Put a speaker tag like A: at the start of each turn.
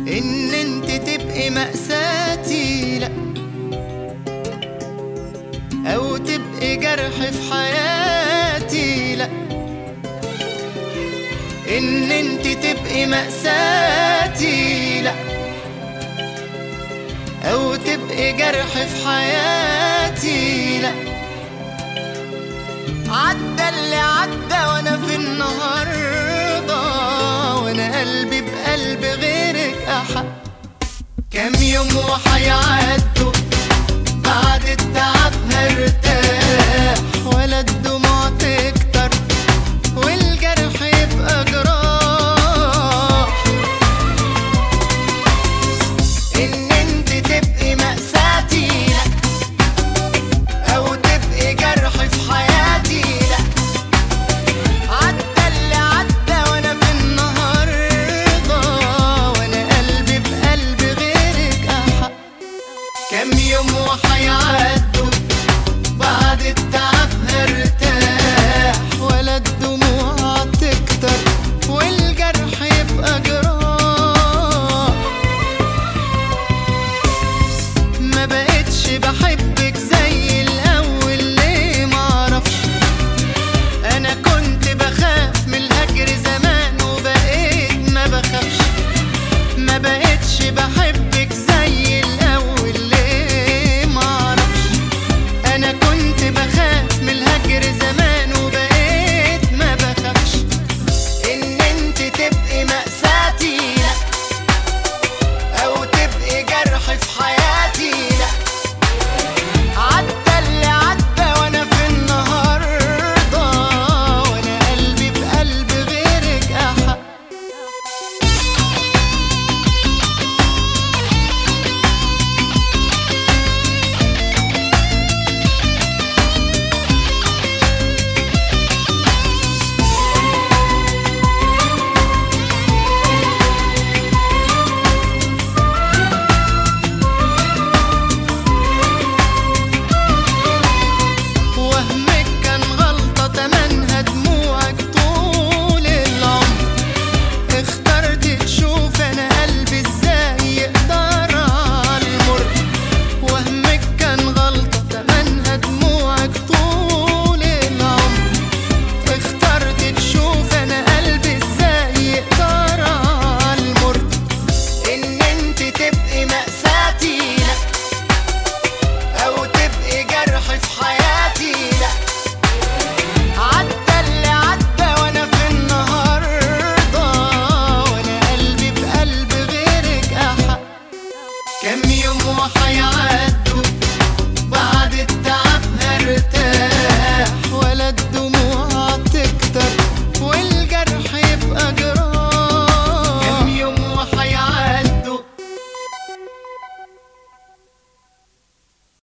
A: ان انت تبقي مأساتي لا او تبقي جرح في حياتي لا ان انت تبقي مأساتي لا او تبقي جرح في حياتي لا عدى اللي عدى وانا في النهارده وانا قلبي بقلب غيرك احق كام يوم وحيعدوا بعد التعب هرتاح